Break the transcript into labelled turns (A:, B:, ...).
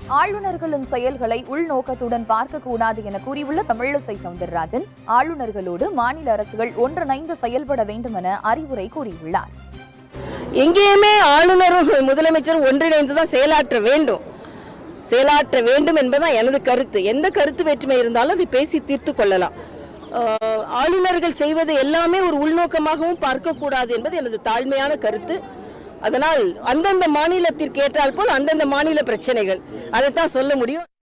A: ஆளுநர்களின் செயல்களை உள்நோக்கத்துடன் பார்க்கக்கூடாது என கூறியுள்ள தமிழிசை சவுந்தரராஜன் ஆளுநர்களோடு மாநில அரசுகள் ஒன்றிணைந்து செயல்பட வேண்டும் என அறிவுரை கூறியுள்ளார்
B: எங்கேயுமே ஆளுநரும் முதலமைச்சரும் ஒன்றிணைந்து தான் செயலாற்ற வேண்டும் செயலாற்ற வேண்டும் என்பதுதான் எனது கருத்து எந்த கருத்து வேற்றுமை இருந்தாலும் அதை பேசி தீர்த்து கொள்ளலாம் ஆஹ், ஆளுநர்கள் செய்வது எல்லாமே ஒரு உள்நோக்கமாகவும் பார்க்கக்கூடாது என்பது எனது தாழ்மையான கருத்து அதனால் அந்தந்த மாநிலத்திற்கு ஏற்றால் போல் அந்தந்த மாநில பிரச்சனைகள் அதைத்தான் சொல்ல முடியும்